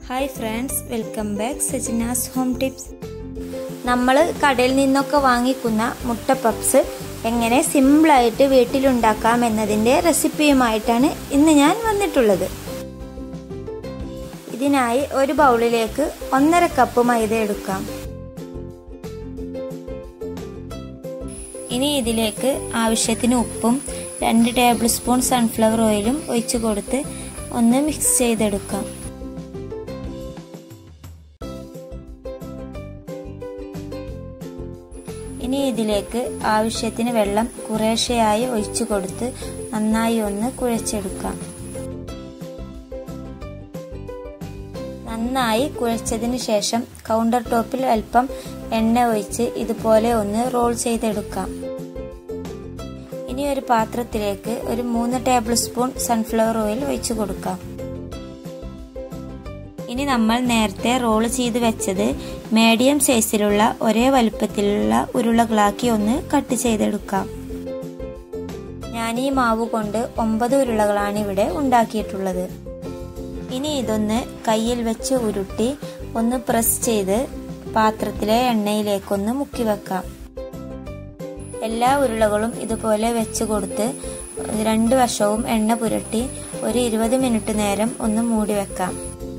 hi friends welcome back സജിനാസ് home tips നമ്മൾ കടയിൽ നിന്നൊക്കെ വാങ്ങിക്കുന്ന മുട്ട പപ്സ് എങ്ങനെ സിമ്പിളായിട്ട് വീട്ടിലുണ്ടാക്കാം എന്നതിൻ്റെ റെസിപ്പിയുമായിട്ടാണ് ഇന്ന് ഞാൻ വന്നിട്ടുള്ളത് ഇതിനായി ഒരു ബൗളിലേക്ക് ഒന്നര കപ്പ് മൈദ എടുക്കാം ഇനി ഇതിലേക്ക് ആവശ്യത്തിന് ഉപ്പും രണ്ട് ടേബിൾ സ്പൂൺ സൺഫ്ലവർ ഓയിലും ഒഴിച്ചു കൊടുത്ത് ഒന്ന് മിക്സ് ചെയ്തെടുക്കാം ഇനി ഇതിലേക്ക് ആവശ്യത്തിന് വെള്ളം കുറേശ്ശെയായി ഒഴിച്ചു കൊടുത്ത് നന്നായി ഒന്ന് കുഴച്ചെടുക്കാം നന്നായി കുഴച്ചതിന് ശേഷം കൗണ്ടർ ടോപ്പിൽ അല്പം എണ്ണ ഒഴിച്ച് ഇതുപോലെ ഒന്ന് റോൾ ചെയ്തെടുക്കാം ഇനി ഒരു പാത്രത്തിലേക്ക് ഒരു മൂന്ന് ടേബിൾ സ്പൂൺ സൺഫ്ലവർ ഓയിൽ ഒഴിച്ചു കൊടുക്കാം ഇനി നമ്മൾ നേരത്തെ റോൾ ചെയ്ത് വെച്ചത് മീഡിയം സൈസിലുള്ള ഒരേ വലുപ്പത്തിലുള്ള ഉരുളകളാക്കി ഒന്ന് കട്ട് ചെയ്തെടുക്കാം ഞാൻ ഈ മാവ് കൊണ്ട് ഒമ്പത് ഉരുളകളാണ് ഇവിടെ ഉണ്ടാക്കിയിട്ടുള്ളത് ഇനി ഇതൊന്ന് കയ്യിൽ വെച്ച് ഉരുട്ടി ഒന്ന് പ്രസ് ചെയ്ത് പാത്രത്തിലെ എണ്ണയിലേക്കൊന്ന് മുക്കി വെക്കാം എല്ലാ ഉരുളകളും ഇതുപോലെ വെച്ച് കൊടുത്ത് രണ്ട് വശവും എണ്ണ പുരട്ടി ഒരു ഇരുപത് മിനിറ്റ് നേരം ഒന്ന് മൂടി വെക്കാം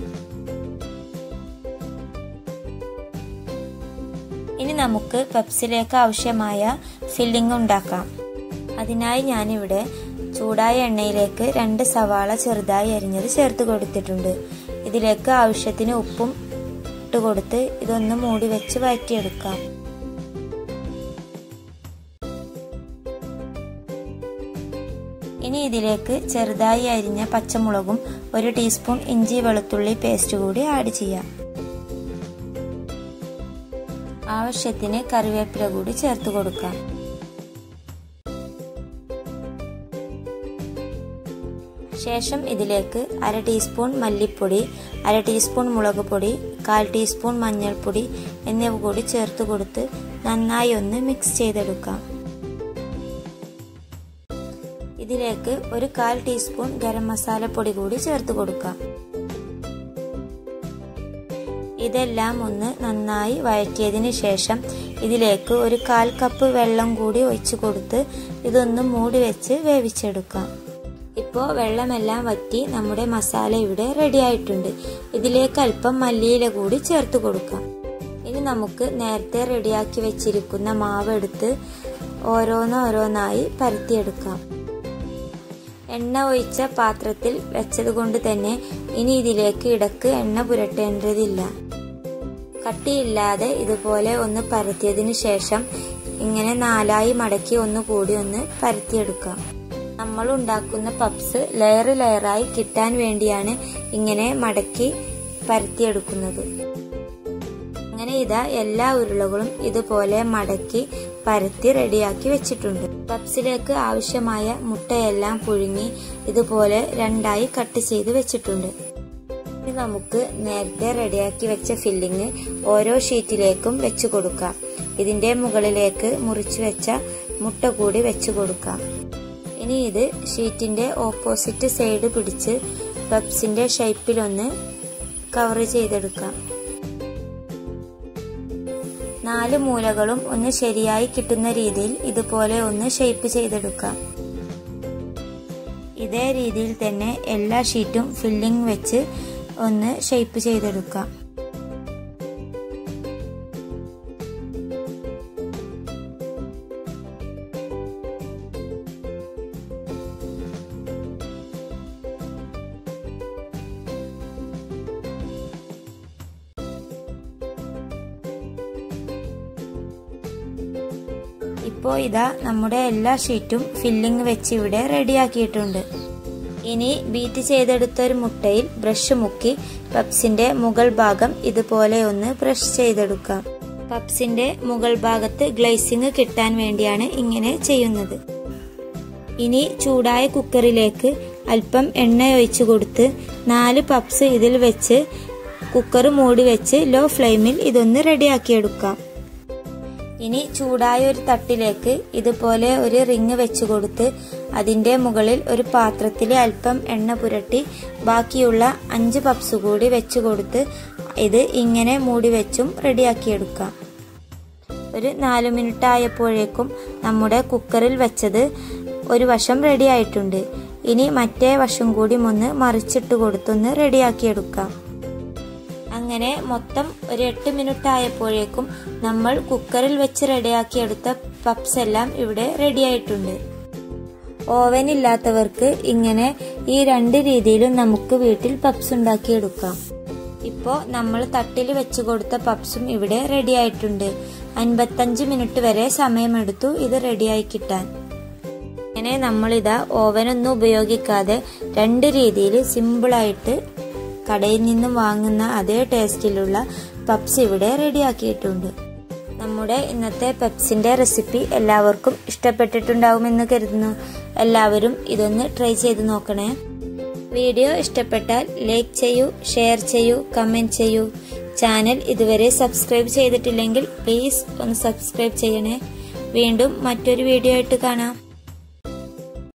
ഇനി നമുക്ക് പെപ്സിലേക്ക് ആവശ്യമായ ഫില്ലിംഗ് ഉണ്ടാക്കാം അതിനായി ഞാനിവിടെ ചൂടായ എണ്ണയിലേക്ക് രണ്ട് സവാള ചെറുതായി അരിഞ്ഞത് ചേർത്ത് കൊടുത്തിട്ടുണ്ട് ഇതിലേക്ക് ആവശ്യത്തിന് ഉപ്പും ഇട്ട് കൊടുത്ത് ഇതൊന്ന് മൂടി വെച്ച് വഴറ്റിയെടുക്കാം ഇനി ഇതിലേക്ക് ചെറുതായി അരിഞ്ഞ പച്ചമുളകും ഒരു ടീസ്പൂൺ ഇഞ്ചി വെളുത്തുള്ളി പേസ്റ്റ് കൂടി ആഡ് ചെയ്യാം ആവശ്യത്തിന് കറിവേപ്പില കൂടി ചേർത്ത് കൊടുക്കാം ശേഷം ഇതിലേക്ക് അര ടീസ്പൂൺ മല്ലിപ്പൊടി അര ടീസ്പൂൺ മുളക് പൊടി കാൽ ടീസ്പൂൺ മഞ്ഞൾപ്പൊടി എന്നിവ കൂടി ചേർത്ത് കൊടുത്ത് നന്നായി ഒന്ന് മിക്സ് ചെയ്തെടുക്കാം ഇതിലേക്ക് ഒരു കാൽ ടീസ്പൂൺ ഗരം മസാലപ്പൊടി കൂടി ചേർത്ത് കൊടുക്കാം ഇതെല്ലാം ഒന്ന് നന്നായി വഴറ്റിയതിന് ശേഷം ഇതിലേക്ക് ഒരു കാൽ കപ്പ് വെള്ളം കൂടി ഒഴിച്ചു കൊടുത്ത് ഇതൊന്ന് മൂടി വെച്ച് വേവിച്ചെടുക്കാം ഇപ്പോൾ വെള്ളമെല്ലാം വറ്റി നമ്മുടെ മസാല ഇവിടെ റെഡി ആയിട്ടുണ്ട് ഇതിലേക്ക് അല്പം മല്ലിയില കൂടി ചേർത്ത് കൊടുക്കാം ഇനി നമുക്ക് നേരത്തെ റെഡിയാക്കി വെച്ചിരിക്കുന്ന മാവ് എടുത്ത് ഓരോന്നോരോന്നായി പരത്തിയെടുക്കാം എണ്ണ ഒഴിച്ച പാത്രത്തിൽ വെച്ചത് കൊണ്ട് തന്നെ ഇനി ഇതിലേക്ക് ഇടക്ക് എണ്ണ പുരട്ടേണ്ടതില്ല കട്ടിയില്ലാതെ ഇതുപോലെ ഒന്ന് പരത്തിയതിനു ശേഷം ഇങ്ങനെ നാലായി മടക്കി ഒന്ന് കൂടി ഒന്ന് പരത്തിയെടുക്കാം നമ്മൾ ഉണ്ടാക്കുന്ന പപ്സ് ലെയർ ലെയറായി കിട്ടാൻ വേണ്ടിയാണ് ഇങ്ങനെ മടക്കി പരത്തിയെടുക്കുന്നത് അങ്ങനെ ഇതാ എല്ലാ ഉരുളകളും ഇതുപോലെ മടക്കി പരത്തി റെഡിയാക്കി വെച്ചിട്ടുണ്ട് പപ്സിലേക്ക് ആവശ്യമായ മുട്ടയെല്ലാം പുഴുങ്ങി ഇതുപോലെ രണ്ടായി കട്ട് ചെയ്ത് വെച്ചിട്ടുണ്ട് ഇനി നമുക്ക് നേരത്തെ റെഡിയാക്കി വെച്ച ഫില്ലിങ് ഓരോ ഷീറ്റിലേക്കും വെച്ചു കൊടുക്കാം ഇതിന്റെ മുകളിലേക്ക് മുറിച്ചു വെച്ച മുട്ട കൂടി വെച്ചു കൊടുക്കാം ഇനി ഇത് ഷീറ്റിന്റെ ഓപ്പോസിറ്റ് സൈഡ് പിടിച്ച് പപ്സിന്റെ ഷേപ്പിലൊന്ന് കവർ ചെയ്തെടുക്കാം നാല് മൂലകളും ഒന്ന് ശരിയായി കിട്ടുന്ന രീതിയിൽ ഇതുപോലെ ഒന്ന് ഷേപ്പ് ചെയ്തെടുക്കാം ഇതേ രീതിയിൽ തന്നെ എല്ലാ ഷീറ്റും ഫില്ലിംഗ് വെച്ച് ഒന്ന് ഷേപ്പ് ചെയ്തെടുക്കാം ഇപ്പോൾ ഇതാ നമ്മുടെ എല്ലാ ഷീറ്റും ഫില്ലിംഗ് വെച്ച് ഇവിടെ റെഡിയാക്കിയിട്ടുണ്ട് ഇനി ബീറ്റ് ചെയ്തെടുത്ത ഒരു മുട്ടയിൽ ബ്രഷ് മുക്കി പപ്സിന്റെ മുകൾ ഭാഗം ഇതുപോലെ ഒന്ന് ബ്രഷ് ചെയ്തെടുക്കാം പപ്സിന്റെ മുകൾ ഭാഗത്ത് ഗ്ലേസിംഗ് കിട്ടാൻ വേണ്ടിയാണ് ഇങ്ങനെ ചെയ്യുന്നത് ഇനി ചൂടായ കുക്കറിലേക്ക് അല്പം എണ്ണ ഒഴിച്ചു കൊടുത്ത് നാല് പപ്സ് ഇതിൽ വെച്ച് കുക്കർ മൂടി വെച്ച് ലോ ഫ്ലെയിമിൽ ഇതൊന്ന് റെഡിയാക്കിയെടുക്കാം ഇനി ചൂടായ ഒരു തട്ടിലേക്ക് ഇതുപോലെ ഒരു റിങ് വെച്ച് കൊടുത്ത് അതിൻ്റെ മുകളിൽ ഒരു പാത്രത്തിൽ അല്പം എണ്ണ പുരട്ടി ബാക്കിയുള്ള അഞ്ച് പപ്സ് കൂടി വെച്ച് കൊടുത്ത് ഇത് ഇങ്ങനെ മൂടി വെച്ചും റെഡിയാക്കിയെടുക്കാം ഒരു നാല് മിനിറ്റ് ആയപ്പോഴേക്കും നമ്മുടെ കുക്കറിൽ വെച്ചത് ഒരു വശം റെഡി ആയിട്ടുണ്ട് ഇനി മറ്റേ വശം കൂടി ഒന്ന് മറിച്ചിട്ട് കൊടുത്തൊന്ന് റെഡിയാക്കിയെടുക്കാം അങ്ങനെ മൊത്തം ഒരു എട്ട് മിനിറ്റ് ആയപ്പോഴേക്കും നമ്മൾ കുക്കറിൽ വെച്ച് റെഡിയാക്കിയെടുത്ത പപ്സ് എല്ലാം ഇവിടെ റെഡി ആയിട്ടുണ്ട് ഓവൻ ഇല്ലാത്തവർക്ക് ഇങ്ങനെ ഈ രണ്ട് രീതിയിലും നമുക്ക് വീട്ടിൽ പപ്സ് ഉണ്ടാക്കിയെടുക്കാം ഇപ്പോൾ നമ്മൾ തട്ടിൽ വെച്ച് കൊടുത്ത പപ്സും ഇവിടെ റെഡി ആയിട്ടുണ്ട് അൻപത്തഞ്ച് മിനിറ്റ് വരെ സമയമെടുത്തു ഇത് റെഡിയായി കിട്ടാൻ അങ്ങനെ നമ്മളിതാ ഓവനൊന്നും ഉപയോഗിക്കാതെ രണ്ട് രീതിയിൽ സിമ്പിളായിട്ട് കടയിൽ നിന്നും വാങ്ങുന്ന അതേ ടേസ്റ്റിലുള്ള പപ്സ് ഇവിടെ റെഡിയാക്കിയിട്ടുണ്ട് നമ്മുടെ ഇന്നത്തെ പെപ്സിന്റെ റെസിപ്പി എല്ലാവർക്കും ഇഷ്ടപ്പെട്ടിട്ടുണ്ടാവുമെന്ന് കരുതുന്നു എല്ലാവരും ഇതൊന്ന് ട്രൈ ചെയ്ത് നോക്കണേ വീഡിയോ ഇഷ്ടപ്പെട്ടാൽ ലൈക്ക് ചെയ്യൂ ഷെയർ ചെയ്യൂ കമൻറ്റ് ചെയ്യൂ ചാനൽ ഇതുവരെ സബ്സ്ക്രൈബ് ചെയ്തിട്ടില്ലെങ്കിൽ പ്ലീസ് ഒന്ന് സബ്സ്ക്രൈബ് ചെയ്യണേ വീണ്ടും മറ്റൊരു വീഡിയോ ആയിട്ട് കാണാം